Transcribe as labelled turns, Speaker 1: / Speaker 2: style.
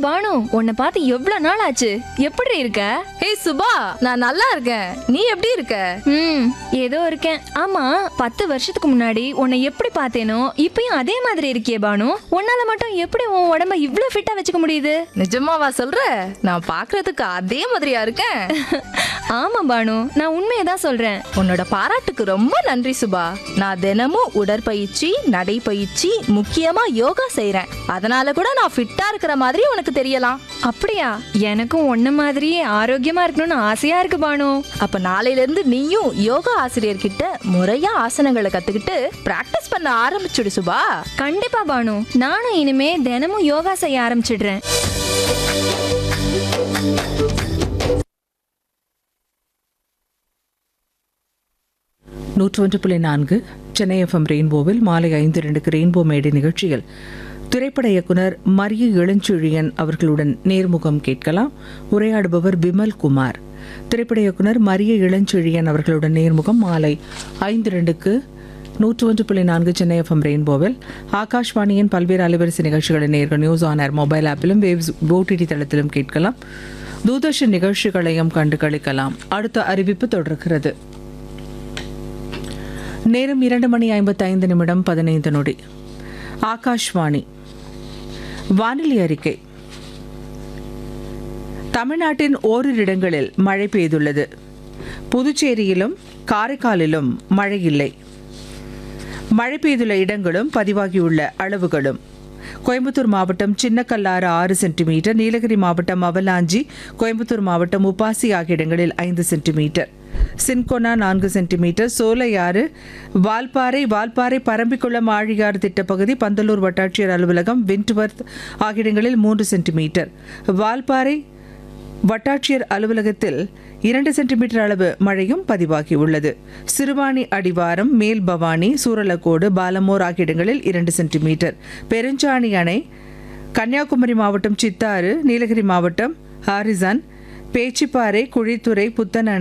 Speaker 1: பானு உன்னை பார்த்து எவ்வளவு நாள் ஆச்சு எப்படி இருக்க
Speaker 2: ஏய் சுபா நான் நல்லா இருக்கேன் நீ எப்படி இருக்க
Speaker 1: ம் ஏதோ இருக்கேன் ஆமா பத்து வருஷத்துக்கு முன்னாடி உன்னை எப்படி பார்த்தேனோ இப்பயும் அதே மாதிரி இருக்கியே பானு உன்னால மட்டும் எப்படி உன் உடம்ப இவ்ளோ ஃபிட்டா வச்சுக்க முடியுது
Speaker 2: நிஜமாவா சொல்ற நான் பார்க்கிறதுக்கு அதே மாதிரியா இருக்கேன்
Speaker 1: ஆமா பானு நான் உண்மையை தான் சொல்றேன்
Speaker 2: உன்னோட பாராட்டுக்கு ரொம்ப நன்றி சுபா நான் தினமும் உடற்பயிற்சி நடைப்பயிற்சி முக்கியமா யோகா செய்றேன் அதனால கூட நான் ஃபிட்டா இருக்கிற மாதிரி உனக்கு தெரியலாம்
Speaker 1: அப்படியா எனக்கும் உன்ன மாதிரியே ஆரோக்கியமா இருக்கணும்னு ஆசையா இருக்கு பானு
Speaker 2: அப்ப நாளையில இருந்து நீயும் யோகா ஆசிரியர் கிட்ட முறையா ஆசனங்களை கத்துக்கிட்டு பிராக்டிஸ் பண்ண ஆரம்பிச்சுடு சுபா
Speaker 1: கண்டிப்பா பானு நானும் இனிமே தினமும் யோகா செய்ய ஆரம்பிச்சிடுறேன்
Speaker 3: நூற்றொன்று புள்ளி நான்கு சென்னை எஃப்எம் ரெயின்போவில் மாலை ஐந்து இரண்டுக்கு ரெயின்போ மேடை நிகழ்ச்சியில் திரைப்பட இயக்குனர் மரிய இளஞ்செழியன் அவர்களுடன் நேர்முகம் கேட்கலாம் உரையாடுபவர் பிமல் குமார் திரைப்பட இயக்குனர் மரிய இளஞ்செழியன் அவர்களுடன் நேர்முகம் மாலை ஐந்து இரண்டுக்கு நூற்று ஒன்று புள்ளி நான்கு சென்னை எஃப்எம் ரெயின்போவில் ஆகாஷ்வாணியின் பல்வேறு அலைவரிசை நிகழ்ச்சிகளை நேர்கள் நியூஸ் ஆன் ஏர் மொபைல் ஆப்பிலும் வேவ்ஸ் ஓடிடி தளத்திலும் கேட்கலாம் தூர்தர்ஷன் நிகழ்ச்சிகளையும் கண்டு களிக்கலாம் அடுத்த அறிவிப்பு தொடர்கிறது நேரம் இரண்டு மணி ஐம்பத்தைந்து நிமிடம் பதினைந்து நொடி ஆகாஷ்வாணி வானிலை அறிக்கை தமிழ்நாட்டின் ஓரிரு இடங்களில் மழை பெய்துள்ளது புதுச்சேரியிலும் காரைக்காலிலும் மழை இல்லை மழை பெய்துள்ள இடங்களும் பதிவாகியுள்ள அளவுகளும் கோயம்புத்தூர் மாவட்டம் சின்னக்கல்லாறு ஆறு சென்டிமீட்டர் நீலகிரி மாவட்டம் அவலாஞ்சி கோயம்புத்தூர் மாவட்டம் உப்பாசி ஆகிய இடங்களில் ஐந்து சென்டிமீட்டர் சின்கொனா நான்கு சென்டிமீட்டர் சோலையாறு வால்பாறை வால்பாறை பரம்பிக்குளம் ஆழியாறு திட்டப்பகுதி பந்தலூர் வட்டாட்சியர் அலுவலகம் விண்ட்வர்த் ஆகிய இடங்களில் மூன்று சென்டிமீட்டர் வால்பாறை வட்டாட்சியர் அலுவலகத்தில் இரண்டு சென்டிமீட்டர் அளவு மழையும் பதிவாகியுள்ளது சிறுவாணி அடிவாரம் மேல் பவானி சூரலக்கோடு பாலமோர் ஆகிய இடங்களில் இரண்டு சென்டிமீட்டர் பெருஞ்சாணி அணை கன்னியாகுமரி மாவட்டம் சித்தாறு நீலகிரி மாவட்டம் ஹாரிசன் பேச்சிப்பாறை குழித்துறை புத்தன்